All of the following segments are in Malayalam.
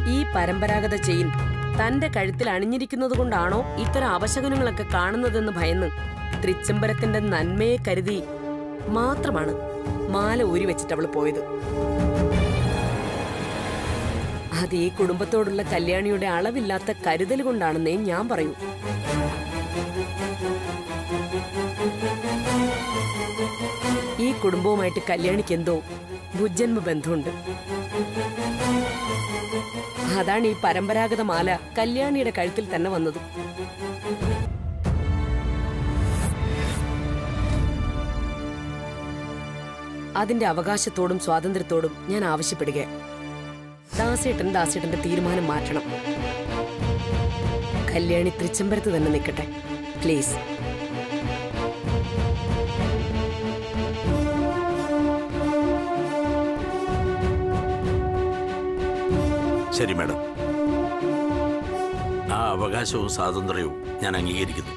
ഈ പരമ്പരാഗത ചെയിൻ തന്റെ കഴുത്തിൽ അണിഞ്ഞിരിക്കുന്നത് കൊണ്ടാണോ ഇത്തരം അവശകനങ്ങളൊക്കെ കാണുന്നതെന്ന് ഭയന്ന് തൃച്ചംബരത്തിന്റെ നന്മയെ കരുതി മാത്രമാണ് മാല ഊരി വെച്ചിട്ട് അവൾ പോയത് അത് ഈ കുടുംബത്തോടുള്ള കല്യാണിയുടെ അളവില്ലാത്ത കരുതൽ കൊണ്ടാണെന്നേ ഞാൻ പറയൂ ഈ കുടുംബവുമായിട്ട് കല്യാണിക്ക് എന്തോ ഭുജന്മ ബന്ധമുണ്ട് അതാണ് ഈ പരമ്പരാഗത മാല കല്യാണിയുടെ കഴുത്തിൽ തന്നെ വന്നതും അതിന്റെ അവകാശത്തോടും സ്വാതന്ത്ര്യത്തോടും ഞാൻ ആവശ്യപ്പെടുക ദാസേട്ടൻ ദാസേട്ടന്റെ തീരുമാനം മാറ്റണം കല്യാണി തൃച്ചംബരത്ത് തന്നെ നിൽക്കട്ടെ പ്ലീസ് ശരി മാഡം ആ അവകാശവും സ്വാതന്ത്ര്യവും ഞാൻ അംഗീകരിക്കുന്നു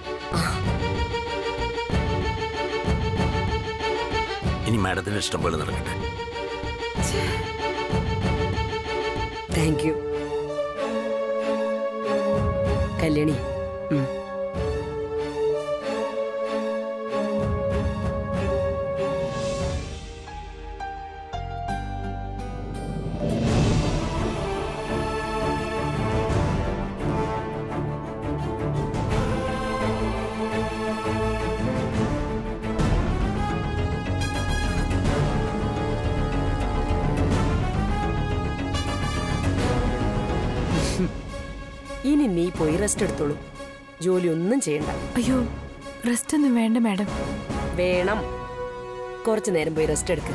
ഇനി മാഡത്തിന് ഇഷ്ടം പോലെ നടക്കട്ടെ താങ്ക് യു കല്യാണി ഉം. ഇനി നീ പോയി റെസ്റ്റ് എടുത്തോളൂ ജോലി ഒന്നും ചെയ്യണ്ട അയ്യോ റെസ്റ്റ് ഒന്നും വേണ്ട മാഡം വേണം കുറച്ചു നേരം പോയി റെസ്റ്റ് എടുക്ക്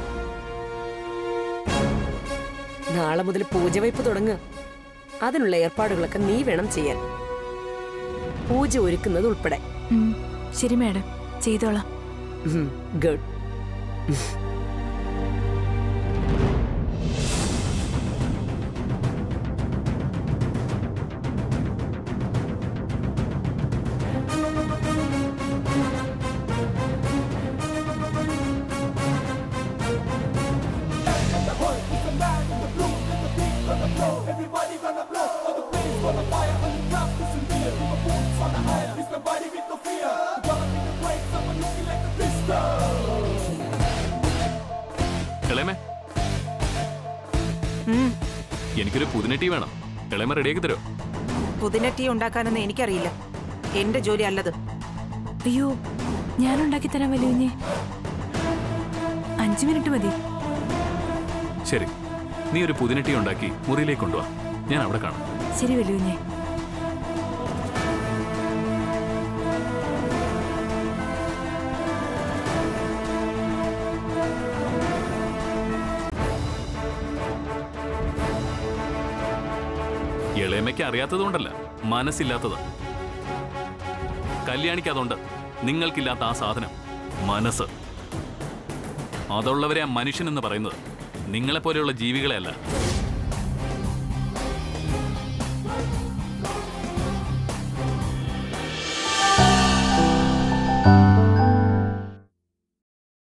നാളെ മുതൽ പൂജവയ്പ് തുടങ്ങുക അതിനുള്ള ഏർപ്പാടുകളൊക്കെ നീ വേണം ചെയ്യാൻ പൂജ ഒരുക്കുന്നത് ഉൾപ്പെടെ ഉം, ശരി മാഡം ചെയ്തോളാം ഗുഡ് ഇളയമേ എനിക്കൊരു പുതിന ടീ വേണം ഇളയമ റെഡിയാക്കി തരുമോ പുതിന ടീ ഉണ്ടാക്കാനൊന്നും എനിക്കറിയില്ല എന്റെ ജോലി അല്ലത് അയ്യോ ഞാൻ ഉണ്ടാക്കി തരാൻ വലിയ അഞ്ചു മിനിറ്റ് മതി ശരി നീ ഒരു പുതിന ടീ ഉണ്ടാക്കി മുറിയിലേക്ക് കൊണ്ടുവാ ഞാൻ അവിടെ കാണാം ശരി വലിയ ഇളയമയ്ക്ക് അറിയാത്തതുകൊണ്ടല്ല മനസ്സില്ലാത്തത് കല്യാണിക്ക് അതുണ്ട് നിങ്ങൾക്കില്ലാത്ത ആ സാധനം മനസ്സ് അതുള്ളവരെ ആ മനുഷ്യൻ എന്ന് പറയുന്നത് നിങ്ങളെപ്പോലെയുള്ള ജീവികളെ അല്ല